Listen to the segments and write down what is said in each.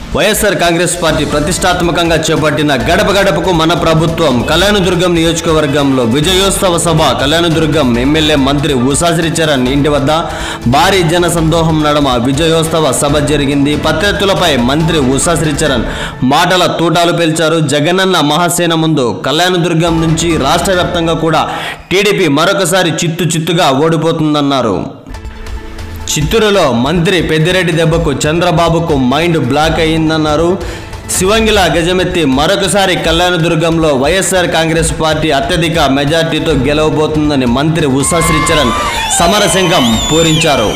YSR Congress party ప్రతిష్టాత్మకంగా చేపట్టిన గడప గడపకు మన ప్రభుత్వం కళ్యాణదుర్గం నియోజకవర్గంలో విజయోత్సవ సభ కళ్యాణదుర్గం ఎమ్మెల్యే మంత్రి ఉషాశ్రీ చరణ్ ఇంటి వద్ద భారీ జన సందోహం నడమ విజయోత్సవ సభ జరిగింది పత్రికలపై మంత్రి ఉషాశ్రీ చరణ్ మాటల తూటాలు పేల్చారు జగనన్న మహాసేన ముందు కళ్యాణదుర్గం నుంచి రాష్ట్ర వ్యాప్తంగా కూడా టీడీపీ మరొకసారి చిత్తు చిత్తుగా ఓడిపోతుందన్నారు చిత్తూరులో మంత్రి పెద్దిరెడ్డి దెబ్బకు చంద్రబాబుకు మైండ్ బ్లాక్ అయ్యిందన్నారు శివంగిల గజమెత్తి మరొకసారి కళ్యాణదుర్గంలో వైఎస్ఆర్ కాంగ్రెస్ పార్టీ అత్యధిక మెజార్టీతో గెలవబోతుందని మంత్రి ఉషా శ్రీచరణ్ సమరశంఖం పూరించారు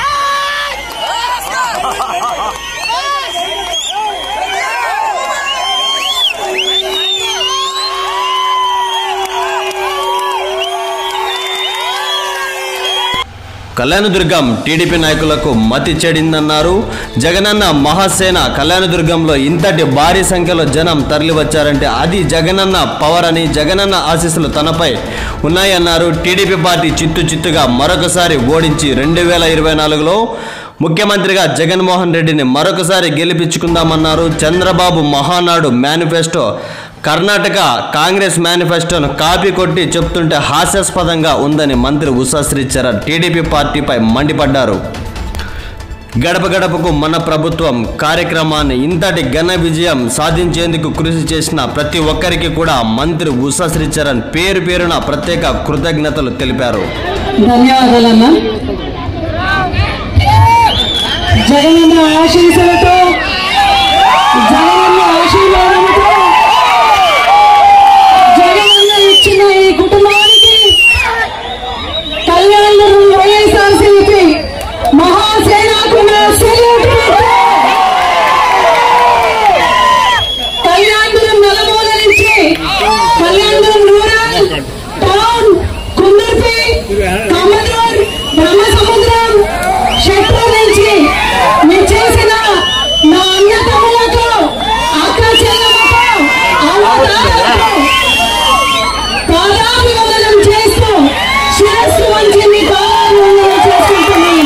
కళ్యాణదుర్గం టీడీపీ నాయకులకు మతి చెడిందన్నారు జగనన్న మహాసేన కళ్యాణదుర్గంలో ఇంతటి భారీ సంఖ్యలో జనం తరలివచ్చారంటే అది జగనన్న పవర్ అని జగనన్న ఆశీస్సులు తనపై ఉన్నాయన్నారు టీడీపీ పార్టీ చిత్తు చిత్తుగా మరొకసారి ఓడించి రెండు వేల ఇరవై నాలుగులో ముఖ్యమంత్రిగా జగన్మోహన్ రెడ్డిని మరొకసారి గెలిపించుకుందామన్నారు చంద్రబాబు మహానాడు మేనిఫెస్టో కర్ణాటక కాంగ్రెస్ మేనిఫెస్టోను కాపీ కొట్టి చెప్తుంటే హాస్యాస్పదంగా ఉందని మంత్రి ఉషాశ్రీ చరణ్ టీడీపీ పార్టీపై మండిపడ్డారు గడప గడపకు మన ప్రభుత్వం కార్యక్రమాన్ని ఇంతటి ఘన విజయం సాధించేందుకు కృషి చేసిన ప్రతి ఒక్కరికి కూడా మంత్రి ఉషాశ్రీ చరణ్ పేరు పేరున ప్రత్యేక కృతజ్ఞతలు తెలిపారు ధన్యవాదాలమ్మా జగనన్న ఆశీస్సులతో జగనన్న ఆశీర్వాదంతో జగనన్న ఇచ్చిన ఈ కుటుంబానికి కళ్యాణం వైఎస్ఆర్సీపీ మహాసేనాకు నా సెల్యూట్ కళ్యాణపురం నలమూల నుంచి కళ్యాణపురం రూరల్ టౌన్ కుందర్పి కమలూర్ బ్రహ్మసముద్రం షట్రు నుంచి మీరు చేసిన నా అన్న తమ్ములకు అక్క చెల్లెలకు అన్నదాతలకు పాదాభివందనం చేస్తూ శిరస్సు వంచి మీ పాదాభివందనం చేసుకుంటున్నాను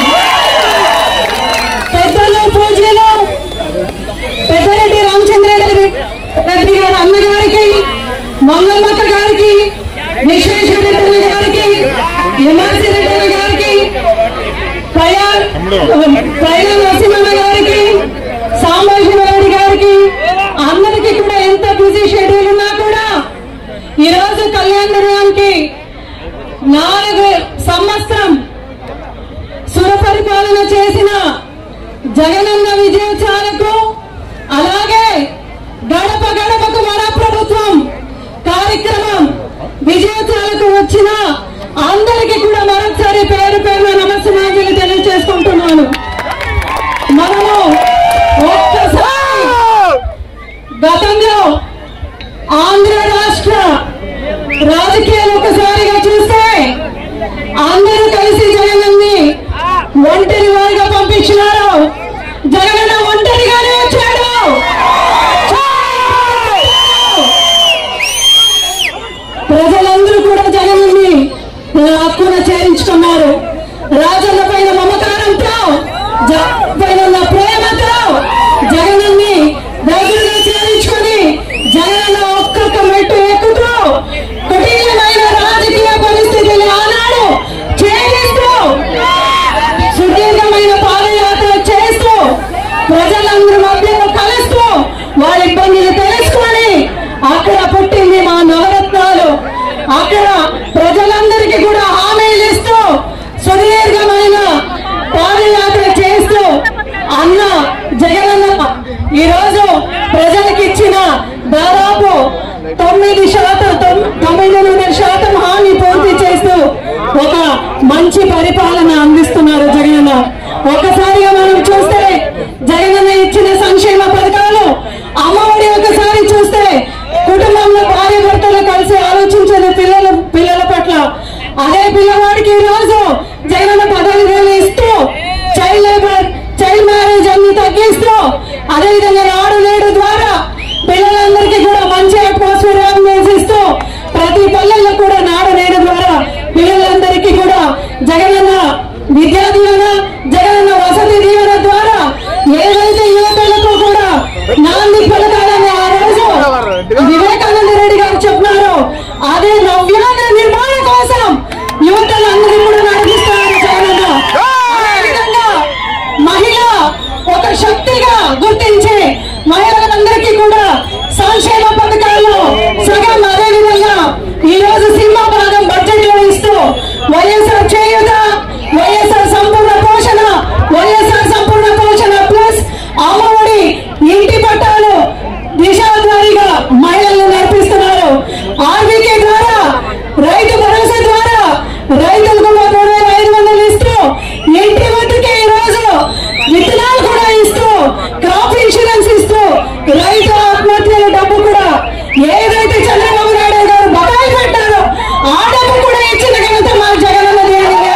పెద్దలు పూజలు పెద్దరెడ్డి రామచంద్రారెడ్డి రెడ్డి గారి అన్నగారికి మంగమ్మక్క గారికి విశ్వేశ్వరరెడ్డి గారికి ఎమ్మెల్సీ రెడ్డి గారికి ప్రయాణ్ ప్రయాణ్ నరసింహన్న గారికి సాంబశివరెడ్డి గారికి అందరికీ కూడా ఎంత బిజీ షెడ్యూల్ ఉన్నా కూడా ఈ రోజు కళ్యాణకి నాలుగు సంవత్సరం సురపరిపాలన చేసిన జగనన్న విజయోత్సవాలకు అలాగే గడప గడపకు మన ప్రభుత్వం కార్యక్రమం విజయోత్సవాలకు వచ్చిన అందరికీ కూడా మరొకసారి పేరు పేరున నమస్కారాలు తెలియజేసుకుంటున్నాను మనము ఒక్కసారి గతంలో ఆంధ్ర రాష్ట్ర రాజకీయాలు ఒకసారిగా చూస్తే అందరూ కలిసి జగనన్ని ఒంటరి వారిగా పంపించినారు జగనన్న ఒంటరిగానే వచ్చాడు ప్రజలందరూ కూడా జగనన్ని హక్కున చేరించుకున్నారు రాజన్న పైన మమకారంతో జ- పైన ఉన్న ప్రేమతో జగనన్ని దగ్గరగా చేరించుకొని జగనన్న ఒక్కొక్క మెట్టు ఎక్కుతూ కుటీలమైన రాజకీయ పరిస్థితిని ఆనాడు ఛేదిస్తూ సుదీర్ఘమైన పాదయాత్ర చేస్తూ ప్రజలందరి మధ్యలో కలుస్తూ వాళ్ళ ఇబ్బందులు తెలుసుకొని అక్కడ పుట్టింది మా నవరత్నాలు అక్కడ ప్రజలందరికీ కూడా హామీలు ఇస్తూ సుదీర్ఘమైన పాదయాత్ర చేస్తూ అన్న జగనన్న ఈరోజు ప్రజలకు ఇచ్చిన దాదాపు తొమ్మిది శాతం తొమ్- తొమ్మిదిన్నర శాతం హామీ పూర్తి చేస్తూ ఒక మంచి పరిపాలన అందిస్తున్నారు జగనన్న ఒక్కసారిగా మనం చూస్తే జగనన్న ఇచ్చిన సంక్షేమ పథకాలు అమ్మఒడి ఒకసారి చూస్తే కుటుంబంలో భార్య భర్తలు కలిసి ఆలోచించేది పిల్లల పిల్లల పట్ల అదే పిల్లవాడికి ఈ రోజు జగనన్న పదవి వేలు ఇస్తూ చైల్డ్ లేబర్ చైల్డ్ మ్యారేజ్ అన్ని తగ్గిస్తూ అదేవిధంగా నాడు నేడు ద్వారా పిల్లలందరికీ కూడా మంచి అట్మాస్ఫియర్ అందిస్తూ ప్రతి పల్లెల్లో కూడా నాడు నేడు ద్వారా పిల్లలందరికీ కూడా జగనన్న విద్యా దీవెన జగనన్న వసతి దీవెన ద్వారా ఏదైతే యువతలకు కూడా శక్తిగా గుర్తించి మహిళలందరికీ కూడా సంక్షేమ పథకాల్లో సగం అదే విధంగా ఈ రోజు సింహ భాగం బడ్జెట్ లో ఇస్తూ వైఎస్ఆర్ చేయుత వైఎస్ఆర్ సంపూర్ణ పోషణ వైఎస్ఆర్ సంపూర్ణ పోషణ ప్లస్ అమ్మఒడి ఇంటి పట్టాలు దిశాద్వారిగా మహిళలను నడిపిస్తున్నారు ఆర్బీకే ద్వారా రైతు భరోసా ద్వారా రైతులకు మూడు వేల ఐదు వందలు ఇస్తూ ఇంటి వద్దకే ఈ రోజు విత్తనాలు కూడా ఇస్తూ క్రాప్ ఇన్సూరెన్స్ ఇస్తూ రైతు ఆత్మహత్యల డబ్బు కూడా ఏదైతే చంద్రబాబు నాయుడు గారు బకాయి పెట్టారో ఆ డబ్బు కూడా ఇచ్చిన ఘనత మా జగనన్న దేవుడికి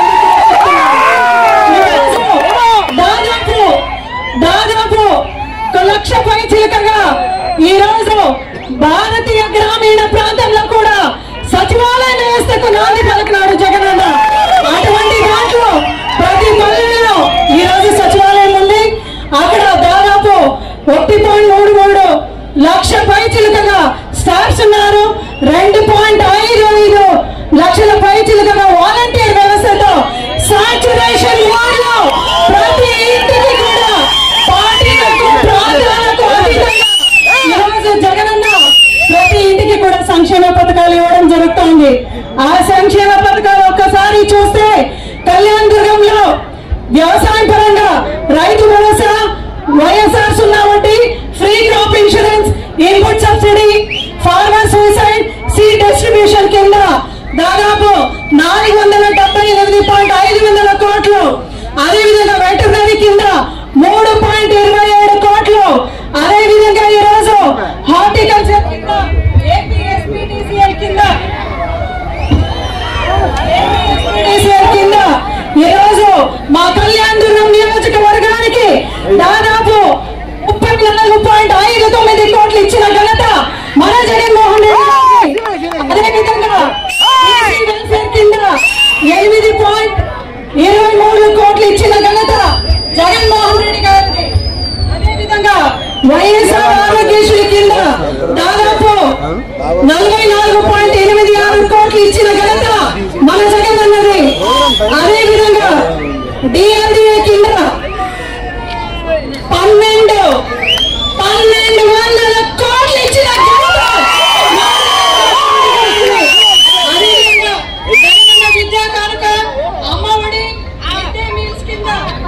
ఈరోజు దాదాపు దాదాపు ఒక లక్ష పై చిలకగా ఈ రోజు భారతీయ గ్రామీణ ప్రాంతంలో కూడా సచివాలయ వ్యవస్థకు నాంది పలికినాడు జగనన్న అటువంటి దాంట్లో ప్రతి పల్లెల్లో ఈ రోజు సచివాలయం ఉంది అక్కడ దాదాపు ఒకటి పాయింట్ మూడు మూడు లక్ష పై చిలుకగా స్టాఫ్స్ ఉన్నారు రెండు పాయింట్ ఐదు ఐదు లక్షల పై చిలుకగా వాలంటీర్ వ్యవస్థతో సాచురేషన్ లో ప్రతి ఇంటికి కూడా పార్టీలకు ప్రాంతాలకు అతీతంగా ఈరోజు జగనన్న ప్రతి ఇంటికి కూడా సంక్షేమ పథకాలు ఇవ్వడం జరుగుతోంది ఆ సంక్షేమ పథకాలు ఒక్కసారి చూస్తే కళ్యాణ్ దుర్గంలో వ్యవసాయం పరంగా రైతు భరోసా వైఎస్ఆర్ సున్నా వడ్డీ free crop insurance input subsidy farmer suicide seed distribution కింద దాదాపు నాలుగు వందల డెబ్బై ఎనిమిది పాయింట్ ఐదు వందల కోట్లు అదేవిధంగా వెటర్నరీ కింద మూడు పాయింట్ ఇరవై ఏడు కోట్లు అదే విధంగా ఈ రోజు హార్టికల్చర్ కింద ఏపీఎస్పీటీసీఎల్ కింద ఏపీఎస్పీటీసీఎల్ కింద ఈ రోజు మా కళ్యాణ్ దుర్గం నియోజకవర్గానికి దాదాపు ముప్పై నాలుగు పాయింట్ ఐదు తొమ్మిది కోట్లు ఇచ్చిన ఘనత మన జగన్మోహన్ రెడ్డి గారికి. అదేవిధంగా బీసీ వెల్ఫేర్ కింద ఎనిమిది పాయింట్ ఇరవై మూడు కోట్లు ఇచ్చిన ఘనత జగన్మోహన్ రెడ్డి గారికి అదేవిధంగా వైఎస్ఆర్ ఆరోగ్యశ్రీ కింద దాదాపు నలభై నాలుగు పాయింట్ ఎనిమిది ఆరు కోట్లు ఇచ్చిన ఘనత మన జగన్ అన్నది అదేవిధంగా డిఆర్డిఏ కింద పన్నెండు పన్నెండు వందల కోట్లు ఇచ్చిన ఘనత మన అదేవిధంగా Jagananna Vidya Kanuka Amma Vodi mid day meals కింద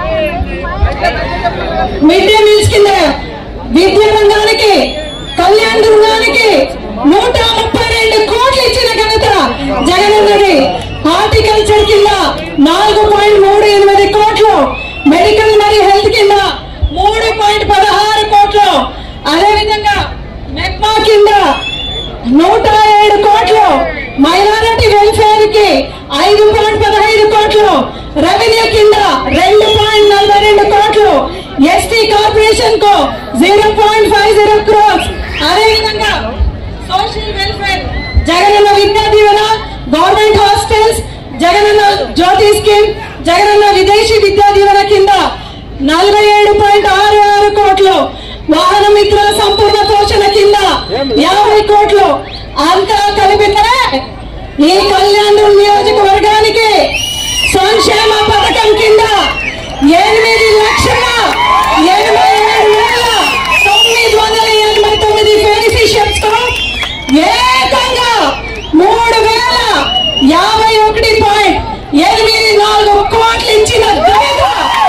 మిడ్ డే మీల్స్ కింద విద్యా రంగానికి కళ్యాణ దుర్గానికి నూట ముప్పై రెండు కోట్లు ఇచ్చిన ఘనత జగనన్నది హార్టికల్చర్ కింద నాలుగు పాయింట్ మూడు ఎనిమిది కోట్లు మెడికల్ మరియు హెల్త్ కింద మూడు పాయింట్ పదహారు కోట్లు అదేవిధంగా మెప్మా కింద నూట ఏడు కోట్లు మైనారిటీ వెల్ఫేర్ కి ఐదు పాయింట్ పదహైదు కోట్లు రెవెన్యూ కింద రెండు పాయింట్ నలభై రెండు కోట్లు ఎస్టీ కార్పొరేషన్ కు zero point five zero crores అదేవిధంగా social welfare Jagananna Vidya Deevena government hostels Jagananna Jyothi scheme Jagananna Videshi Vidya దీవెన కింద నలభై ఏడు పాయింట్ ఆరు ఆరు కోట్లు వాహన మిత్ర సంపూర్ణ పోషణ కింద యాభై కోట్లు అంతా కలిపితే ఈ కళ్యాణ్ నియోజకవర్గానికి సంక్షేమ పథకం కింద ఎనిమిది లక్షల ఎనభై ఏడు వేల తొమ్మిది వందల ఎనభై తొమ్మిది బెనిఫిషియర్స్ కు ఏకంగా మూడు వేల యాభై ఒకటి పాయింట్ ఎనిమిది నాలుగు కోట్లు ఇచ్చిన ఘనత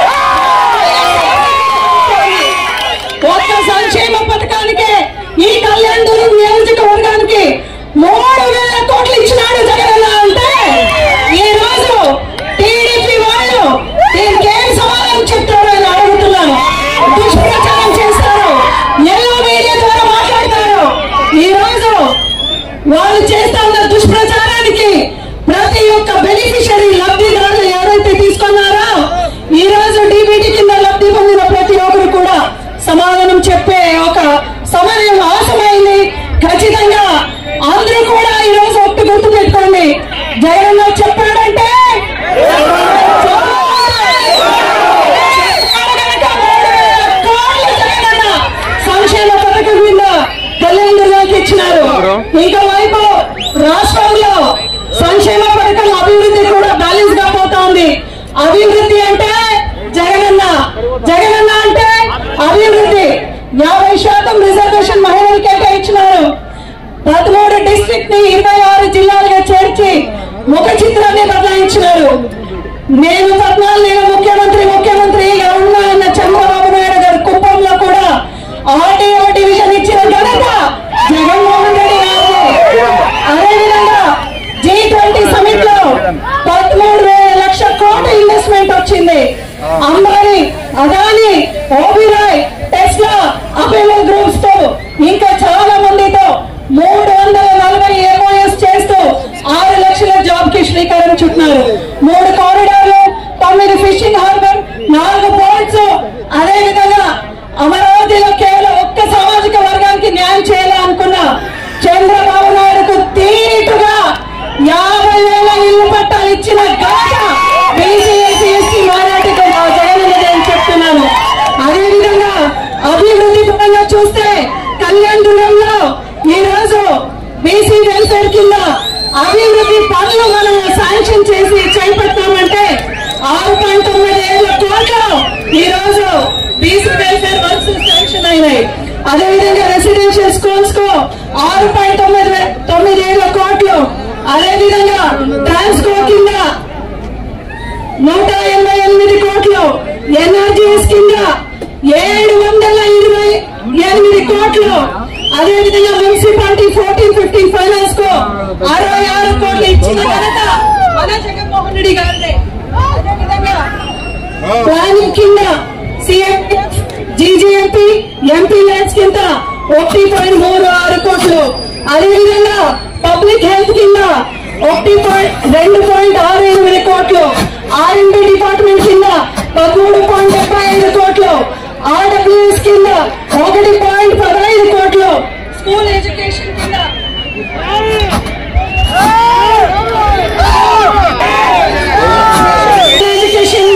ఒక్క సంక్షేమ పథకానికే ఈ కళ్యాణ్ దుర్గం నియోజకవర్గానికి మూడు వేల కోట్లు ఇచ్చినాడు జగనన్న అంటే ఈ రోజు టీడీపీ వాళ్ళు దీనికి ఏం సమాధానం చెప్తారో అని అడుగుతున్నాను దుష్ప్రచారం చేస్తారు ఎల్లో మీడియా ద్వారా మాట్లాడతారు ఈ రోజు వాళ్ళు చేస్తా ఉన్న దుష్ప్రచారానికి ప్రతి ఒక్క బెనిఫిషరీ లబ్ధిదారులు ఎవరైతే తీసుకున్నారో ఈ రోజు డీబీటీ కింద లబ్ధి పొందిన ప్రతి ఒక్కరు కూడా సమాధానం చెప్పే ఒక సమయం ఆసమైంది ఖచ్చితంగా అందరూ కూడా ఈ రోజు ఒట్టు గుర్తు పెట్టుకోండి జగన్ చెప్పాడంటే సంక్షేమ పథకం కింద కళ్యాణ్ దుర్గాకి ఇచ్చినారు ఇంకా వైపు రాష్ట్రంలో సంక్షేమ పథకం అభివృద్ధి కూడా బ్యాలెన్స్ గా పోతా ఉంది అభివృద్ధి అంటే జగనన్న జగనన్న అంటే అభివృద్ధి ముఖ చిత్రాన్ని బదలాయించినారు నేను పద్నాలుగు నేను ముఖ్యమంత్రి ముఖ్యమంత్రిగా ఉన్నా అన్న చంద్రబాబు నాయుడు గారు కుప్పంలో కూడా ఆర్టీఓ డివిజన్ ఇచ్చిన ఘనత జగన్మోహన్ రెడ్డి గారు అదేవిధంగా జీ ట్వంటీ సమిట్ లో పదమూడు వేల లక్ష కోట్ల ఇన్వెస్ట్మెంట్ వచ్చింది అంబానీ అదాని ఓబిరాయ్ టెస్లా అపెలో గ్రూప్స్ తో ఇంకా చాలా మందితో మూడు వందల నలభై ఎంఓఎస్ చేస్తూ ఆరు లక్షల జాబ్ కి శ్రీకారం చుట్టినారు మూడు కారిడార్లు తొమ్మిది ఫిషింగ్ హార్బర్ నాలుగు పోర్ట్స్ అదే విధంగా అమరావతిలో కేవలం ఒక్క సామాజిక వర్గానికి న్యాయం చేయాలనుకున్న చంద్రబాబు నాయుడుకు తీటుగా యాభై వేల ఇల్లు పట్టాలు ఇచ్చిన ఘనత బీసీఎస్సీ ఎస్టీ మైనార్టీతో మా జగన్ అని చెప్తున్నాను అదేవిధంగా అభివృద్ధి పరంగా చూస్తే కళ్యాణదుర్గంలో ఈ రోజు బీసీ వెల్ఫేర్ కింద అభివృద్ధి పనులు మనం శాంక్షన్ చేసి చేపట్టామంటే ఆరు పాయింట్ తొమ్మిది ఏళ్ళ కోట్లు ఈ రోజు బీసీ వెల్ఫేర్ వర్క్స్ శాంక్షన్ అయినాయి అదేవిధంగా రెసిడెన్షియల్ స్కూల్స్ కు ఆరు పాయింట్ తొమ్మిది వే- తొమ్మిది ఏళ్ళ కోట్లు అదేవిధంగా ట్రాన్స్కో కింద నూట ఎనభై ఎనిమిది కోట్లు ఎన్ఆర్జీఎస్ కింద ఏడు వందల ఇరవై ఎనిమిది కోట్లు అదేవిధంగా మున్సిపాలిటీ ఫోర్టీన్ ఫిఫ్టీన్ ఫైనాన్స్ కు అరవై ఆరు కోట్లు ఇచ్చిన ఘనత మన జగన్మోహన్ రెడ్డి గారిదే అదేవిధంగా ప్లానింగ్ కింద సీఎం జీజీఎంపీ ఎంపీ ల్యాడ్స్ కింద ఒకటి పాయింట్ మూడు ఆరు కోట్లు అదేవిధంగా పబ్లిక్ హెల్త్ కింద ఒకటి పాయింట్ రెండు పాయింట్ ఆరు ఎనిమిది కోట్లు ఆర్ఎంబి డిపార్ట్మెంట్ కింద పదమూడు పాయింట్ డెబ్బై ఐదు కోట్లు ఆర్డబ్ల్యూఎస్ కింద ఒకటి పాయింట్ పదహైదు కోట్లు స్కూల్ ఎడ్యుకేషన్ కింద ఎడ్యుకేషన్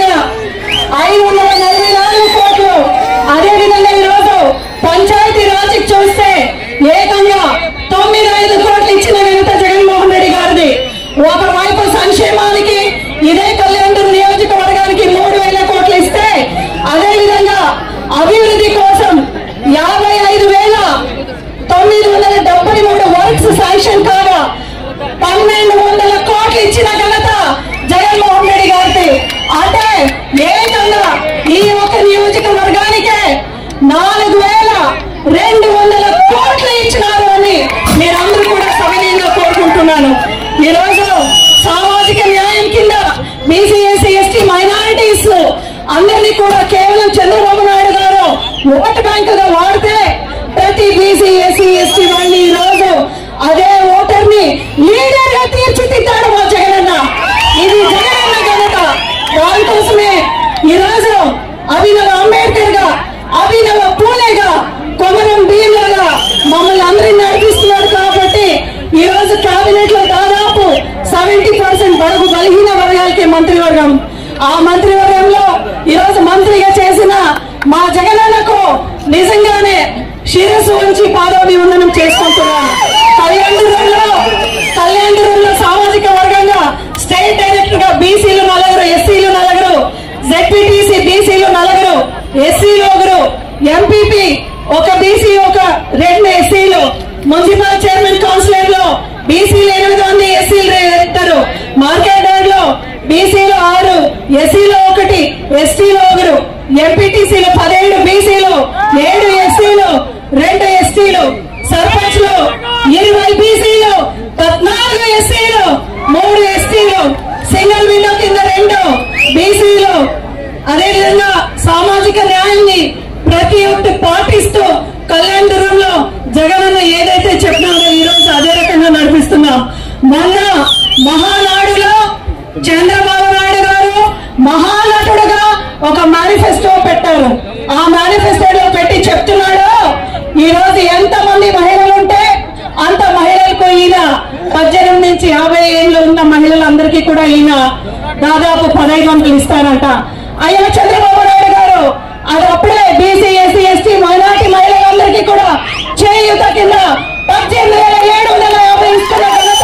ఐదు వందల నలభై నాలుగు కోట్లు అదేవిధంగా ఈరోజు పంచాయతీ రాజ్ చూస్తే ఏకంగా తొమ్మిది ఐదు కోట్లు ఇచ్చిన ఘనత జగన్మోహన్ రెడ్డి గారిది ఒకవైపు సంక్షేమానికి ఇదే కళ్యాణ్ నియోజకవర్గానికి మూడు వేల కోట్లు ఇస్తే అదేవిధంగా అభివృద్ధి కోసం యాభై ఐదు వేల తొమ్మిది వందల డెబ్బై మూడు వర్క్స్ శాంక్షన్ కాగా పన్నెండు వందల కోట్లు ఇచ్చిన ఘనత జగన్మోహన్ రెడ్డి గారికి అంటే ఏకంగా ఈ ఒక నియోజకవర్గానికే నాలుగు వేల రెండు వందల కోట్లు ఇచ్చినారు అని మీరందరూ కూడా సవినీయంగా కోరుకుంటున్నాను ఈ రోజు సామాజిక న్యాయం కింద బీసీఎస్సీ ఎస్టీ మైనారిటీస్ అందరినీ కూడా కేవలం చంద్రబాబు నాయుడు గారు ఓటు బ్యాంకుగా వాడితే ప్రతి బీసీ ఎస్సీ ఎస్టీ వాళ్ళని ఈ రోజు అదే ఓటర్ ని లీడర్ గా తీర్చిదిద్దాడు మా జగనన్న ఇది జగనన్న ఘనత దానికోసమే ఈ రోజు అభినవ అంబేద్కర్ గా అభినవ పూలేగా కొమరం భీమ్లగా మమ్మల్ని అందరినీ నడిపిస్తున్నాడు కాబట్టి ఈ రోజు కేబినెట్ లో దాదాపు సెవెంటీ పర్సెంట్ బడుగు బలహీన వర్గాలకి మంత్రివర్గం ఆ మంత్రివర్గంలో ఈ రోజు మంత్రిగా చేసిన మా జగనన్నకు నిజంగానే శిరస్సు ఉంచి పాదాభివందనం చేసుకుంటున్నాను కళ్యాణదుర్గంలో కళ్యాణదుర్గంలో సామాజిక వర్గంగా స్టేట్ డైరెక్టర్ గా బీసీలు నలుగురు ఎస్సీలు నలుగురు జెడ్పీటీసీ బీసీలు నలుగురు ఎస్సీలు ఒకరు ఎంపీపీ ఒక బీసీ ఒక రెండు ఎస్సీలు మున్సిపల్ చైర్మన్ కౌన్సిలర్ లో బీసీలు ఎనిమిది మంది ఎస్సీలు ఇద్దరు మార్కెట్ యార్డ్ లో బీసీలు ఆరు ఎస్సీలో ఒకటి ఎస్టీలో ఒకరు ఎంపీటీసీలు పదిహేడు బీసీలు ఏడు ఎస్సీలు రెండు ఎస్టీలు సర్పంచ్ లో ఇరవై బీసీలు పద్నాలుగు ఎస్సీలు మూడు ఎస్టీలు సింగిల్ విండో కింద రెండు బీసీలు అదేవిధంగా సామాజిక న్యాయాన్ని ప్రతి ఒక్కటి పాటిస్తూ కళ్యాణదుర్గంలో జగనన్న ఏదైతే చెప్పినారో ఈ రోజు అదే రకంగా నడిపిస్తున్నాం మొన్న మహానాడులో చంద్రబాబు నాయుడు గారు మహానటుడుగా ఒక మేనిఫెస్టో పెట్టారు ఆ మేనిఫెస్టోలో పెట్టి చెప్తున్నాడు ఈ రోజు ఎంత మంది మహిళలు ఉంటే అంత మహిళలకు ఈయన పద్దెనిమిది నుంచి యాభై ఏళ్ళు ఉన్న మహిళలందరికీ కూడా ఈయన దాదాపు పదహైదు వందలు ఇస్తారంట అయ్యా చంద్రబాబు నాయుడు గారు అది అప్పుడే బీసీ ఎస్సీ ఎస్టీ మైనార్టీ మహిళలందరికీ కూడా చేయూత కింద పద్దెనిమిది వేల ఏడు వందల యాభై ఇస్తున్న ఘనత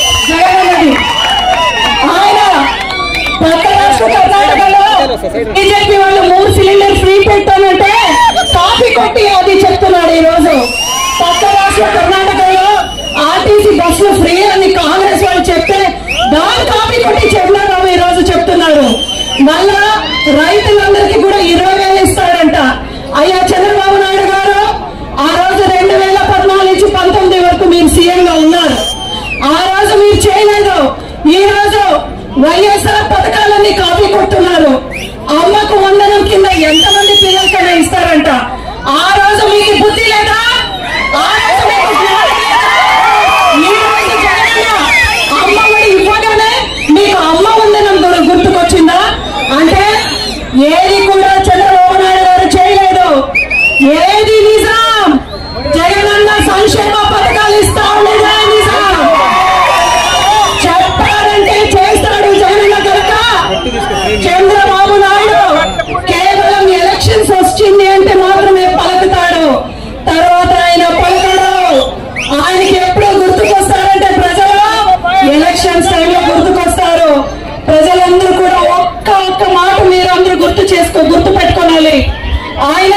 జగన్ ఆయన పక్క రాష్ట్ర కర్ణాటకలో బీజేపీ వాళ్ళు మూడు సిలిండర్ ఫ్రీ పెట్టానంటే కాఫీ కొట్టి అది చెప్తున్నాడు ఈ రోజు పక్క రాష్ట్ర కర్ణాటకలో ఆర్టీసీ బస్సులు ఫ్రీ అని కాంగ్రెస్ వాళ్ళు చెప్తే దాని కొట్టి చంద్రబాబు ఈ రోజు చెప్తున్నారు మళ్ళా రైతులందరికీ కూడా ఇరవై వేలు ఇస్తాడంట అయ్యా చంద్రబాబు నాయుడు గారు ఆ రోజు రెండు వేల పద్నాలుగు నుంచి పంతొమ్మిది వరకు మీరు సీఎం గా ఉన్నారు ఆ రోజు మీరు చేయలేదు ఈ రోజు వైఎస్ఆర్ పథకాలన్నీ కాపీ కొడుతున్నారు అమ్మకు వందనం కింద ఎంతమంది పిల్లలకైనా ఇస్తారంట ఆ రోజు మీకు బుద్ధి లేదా ఆ రోజు మీకు జ్ఞానం లేదా? ఈ రోజు జగనన్న అమ్మఒడి ఇవ్వగానే మీకు అమ్మ వందనం గు- గుర్తుకొచ్చిందా అంటే ఏది కూడా చంద్రబాబు నాయుడు గారు చేయలేదు ఏది నిజం జగనన్న సంక్షేమ పథకాలు ఇస్తా ఉండేదే నిజం చెప్పారంటే చేస్తాడు జగనన్న కనుక చంద్రబాబు నాయుడు కేవలం ఎలక్షన్స్ వచ్చింది అంటే మాత్రమే పలుకుతాడు తర్వాత ఆయన పలకడు ఆయనకి ఎప్పుడు గుర్తుకొస్తారంటే ప్రజలు ఎలక్షన్స్ టైంలో గుర్తుకొస్తారు ప్రజలందరూ కూడా ఒక్క ఒక్క మాట మీరు అందరూ గుర్తు చేసుకో గుర్తు పెట్టుకోవాలి ఆయన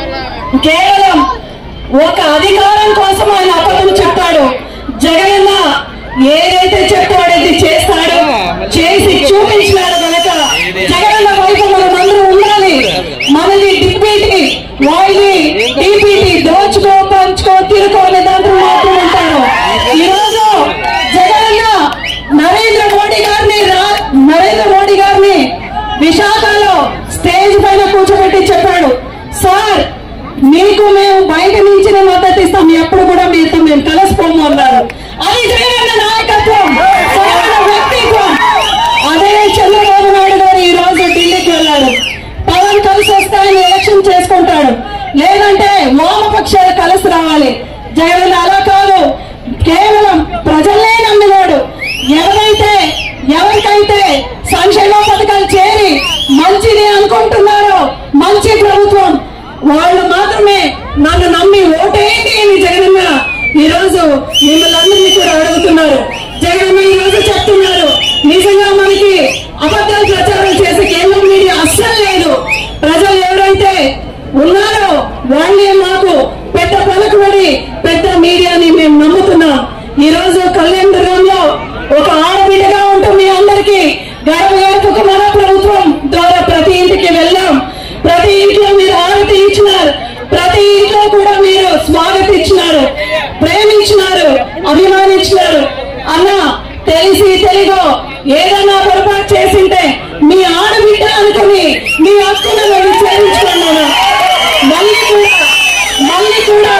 కేవలం ఒక అధికారం కోసం ఆయన అబద్ధం చెప్తాడు జగనన్న ఏదైతే చెప్తాడో అది చేస్తాడు చేసి చూపించినాడు కనుక జగనన్న వైపు మనం అందరూ ఉండాలి మనది డిప్యూటీ వాళ్ళని డిపిటి దోచుకో పంచుకో తిరుకో అనే దాంట్లో మాత్రం ఉంటారు ఈరోజు జగనన్న నరేంద్ర మోడీ గారిని రా- నరేంద్ర మోడీ గారిని విశాఖలో స్టేజ్ పైన కూర్చోబెట్టి చెప్పాడు సార్ మీకు మేము బయట నుంచి మద్దతు ఇస్తాం ఎప్పుడు కూడా మీతో మేము కలిసిపోము అన్నారు అది జగనన్న నాయకత్వం జగనన్న వ్యక్తిత్వం అదే చంద్రబాబు నాయుడు గారు ఈ రోజు ఢిల్లీకి వెళ్ళాడు పవన్ కలిసి వస్తే ఆయన ఎలక్షన్ చేసుకుంటాడు లేదంటే వామపక్షాలు కలిసి రావాలి జగన్ అలా కాదు కేవలం ప్రజలనే నమ్మినాడు ఎవరైతే ఎవరికైతే సంక్షేమ పథకాలు చేరి మంచిది అనుకుంటున్నారో మంచి ప్రభుత్వం వాళ్ళు మాత్రమే నన్ను నమ్మి ఓటేంటి అని జగనన్న ఈ రోజు మిమ్మల్ని అందరినీ కూడా అడుగుతున్నారు జగనన్న ఈ రోజు చెప్తున్నారు నిజంగా మనకి అబద్ధాలు ప్రచారం చేసే కేంద్ర మీడియా అస్సలు లేదు ప్రజలు ఎవరైతే ఉన్నారో వాళ్ళే మాకు పెద్ద పలుకుబడి పెద్ద మీడియాని మేము నమ్ముతున్నాం ఈ రోజు కళ్యాణ్ దుర్గంలో ఒక ఆడబిడ్డగా ఉంటూ మీ అందరికీ గడప గడపకు మన ప్రభుత్వం ద్వారా ప్రతి ఇంటికి వెళ్ళాం ప్రతి ఇంట్లో మీరు ఆరతి ఇచ్చినారు ప్రతి ఇంట్లో కూడా మీరు స్వాగతించినారు ప్రేమించినారు అభిమానించినారు అన్న తెలిసి తెలియదో ఏదైనా పొరపాటు చేసింటే మీ ఆడబిడ్డ అనుకుని మీ హక్కును వెళ్ళి చేయించుకున్నాను మళ్ళీ కూడా మళ్ళీ కూడా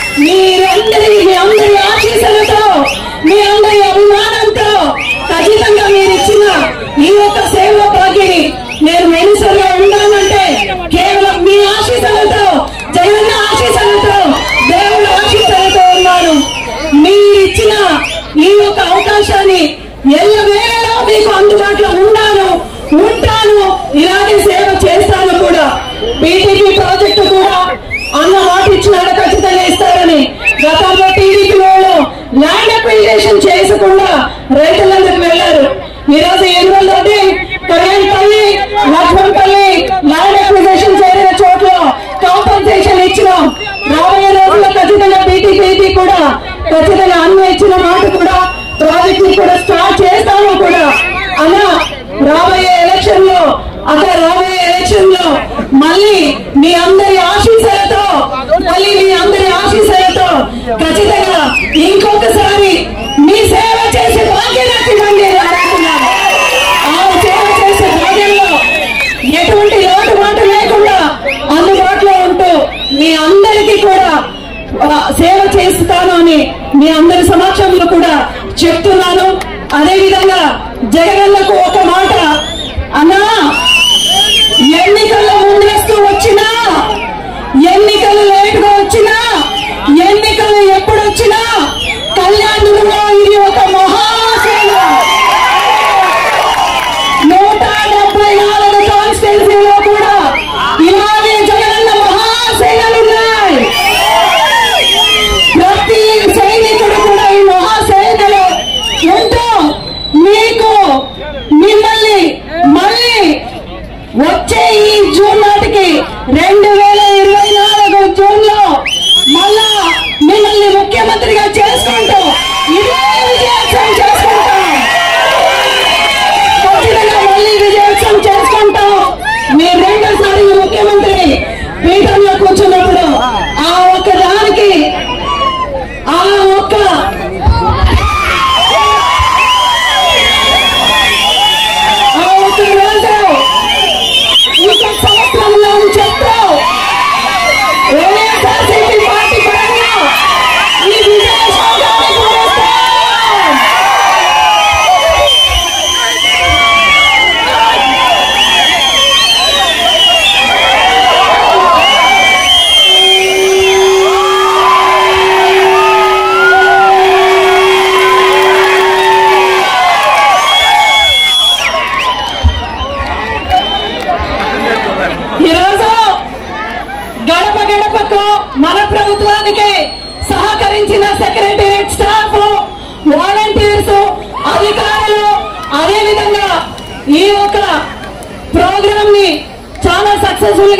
మీరందరి మీ అందరి ఆశీస్సులతో మీ అందరి అభిమానంతో ఖచ్చితంగా మీరు ఇచ్చిన ఈ యొక్క సేవ భాగ్యని నేను మెడిసర్గా ఉండాలంటే కేవలం మీ ఆశీస్సులతో జగన్ ఆశీస్సులతో దేవుడు ఆశీస్సులతో ఉన్నాను మీరు ఇచ్చిన ఈ యొక్క అవకాశాన్ని ఎల్ల వేళలో మీకు అందుబాటులో ఉన్నాను ఉంటాను ఇలాగే సేవ చేస్తాను కూడా బీటీపీ ప్రాజెక్టు కూడా అన్న మాట ఇచ్చినాడు ఖచ్చితంగా ఇస్తారని గతంలో టీడీపీ వాళ్ళు ల్యాండ్ అక్విజిషన్ చేయకుండా రైతులందరికి వెళ్ళారు ఈ రోజు ఏడు రోజులది కళ్యాణపల్లి లక్ష్మణపల్లి ల్యాండ్ అక్విజిషన్ చేరిన చోట్ల కాంపన్సేషన్ ఇచ్చినాం రాబోయే రోజుల్లో ఖచ్చితంగా బీటీపీ కూడా ఖచ్చితంగా అన్ని ఇచ్చిన మాట కూడా ప్రాజెక్ట్ ని కూడా స్టార్ట్ చేస్తాము కూడా అలా రాబోయే ఎలక్షన్ లో అక్కడ రాబోయే ఎలక్షన్ లో మళ్ళీ మీ అందరి ఆశీస్సులతో మళ్ళీ మీ అందరి ఆశీస్సులతో ఖచ్చితంగా ఇంకొకసారి మీ సేవ చేసే భాగ్యం నాకు ఇవ్వండి అని అడుగుతున్నాను. ఆ సేవ చేసే భాగ్యంలో ఎటువంటి లోటు మాట లేకుండా అందుబాటులో ఉంటూ మీ అందరికీ కూడా ఆ, సేవ చేస్తాను అని మీ అందరి సమక్షంలో కూడా చెప్తున్నాను అదే విధంగా జగనన్నకు ఒక మాట అన్నా ఎన్నికల్లో ముందేస్తూ వచ్చినా ఎన్నికలు లేటుగా వచ్చినా ఎన్నికలు ఎప్పుడు వచ్చినా కళ్యాణంలో ఇది ఒక మహాసేన నూట డెబ్బై నాలుగు కాన్స్టిట్యున్సీలో కూడా ఇలాగే జగనన్న మహాసేనలు ఉన్నాయి ప్రతి సైనికుడు కూడా ఈ మహాసేనలో ఉంటూ మీకు మిమ్మల్ని మళ్ళీ వచ్చే ఈ జూన్ నాటికి రెండు వేల ఇరవై నాలుగు జూన్ లో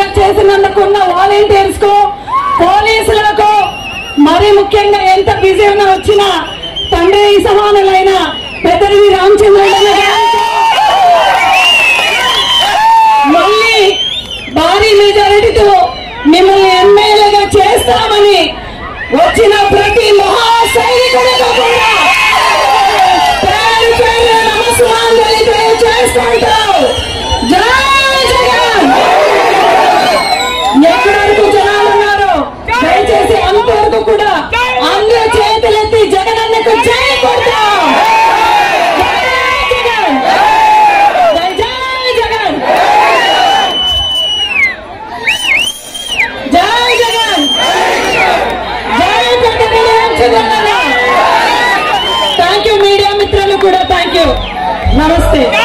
చేసినందుకు ఉన్న వాలంటీర్స్ కు పోలీసులకు మరి ముఖ్యంగా ఎంత బిజీ ఉన్నా వచ్చినా తండ్రి సమానులైన పెద్దరివి రామచంద్రయ్య గారికి మళ్ళీ భారీ మెజారిటీతో మిమ్మల్ని ఎమ్మెల్యేగా చేస్తామని వచ్చిన ప్రతి మహా సైనికుడితో కూడా పేరు పేరు నమస్కారాలు తెలియజేసుకుంటాం జై జగన్ ఎక్కడి వరకు జనాలు ఉన్నారు దయచేసి అంతవరకు కూడా అందరూ చేతులెత్తి జగనన్నకు జై కొడతాం జై జగన్ జై జై జగన్ జై జగన్ జై Peddapalli Ramachandranna thank you media మిత్రులు కూడా థ్యాంక్ యూ నమస్తే